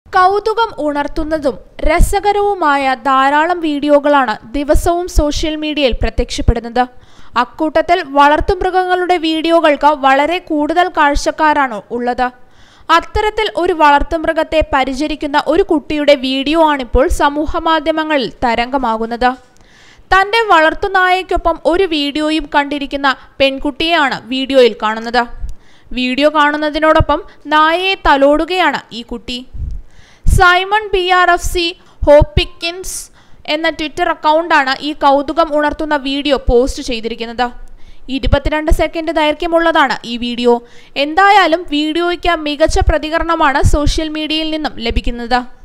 കൗതുകം ഉണർത്തുന്നതും രസകരവുമായ ധാരാളം വീഡിയോകളാണ് ദിവസവും സോഷ്യൽ മീഡിയയിൽ പ്രത്യക്ഷപ്പെടുന്നത് അക്കൂട്ടത്തിൽ വളർത്തുമൃഗങ്ങളുടെ വീഡിയോകൾക്ക് വളരെ കൂടുതൽ കാഴ്ചക്കാരാണ് ഉള്ളത് അത്തരത്തിൽ ഒരു വളർത്തുമൃഗത്തെ പരിചരിക്കുന്ന ഒരു കുട്ടിയുടെ വീഡിയോ ആണിപ്പോൾ സമൂഹമാധ്യമങ്ങളിൽ തരംഗമാകുന്നത് തന്റെ വളർത്തുനായയ്ക്കൊപ്പം ഒരു വീഡിയോയും കണ്ടിരിക്കുന്ന പെൺകുട്ടിയെയാണ് വീഡിയോയിൽ കാണുന്നത് വീഡിയോ കാണുന്നതിനോടൊപ്പം നായയെ തലോടുകയാണ് ഈ കുട്ടി Simon B R F C Hopkins എന്ന ട്വിറ്റർ അക്കൗണ്ടാണ് ഈ കൗതുകം ഉണർത്തുന്ന വീഡിയോ പോസ്റ്റ് ചെയ്തിരിക്കുന്നത് ഇരുപത്തിരണ്ട് സെക്കൻഡ് ദൈർഘ്യമുള്ളതാണ് ഈ വീഡിയോ എന്തായാലും വീഡിയോയ്ക്ക് മികച്ച പ്രതികരണമാണ് സോഷ്യൽ മീഡിയയിൽ നിന്നും ലഭിക്കുന്നത്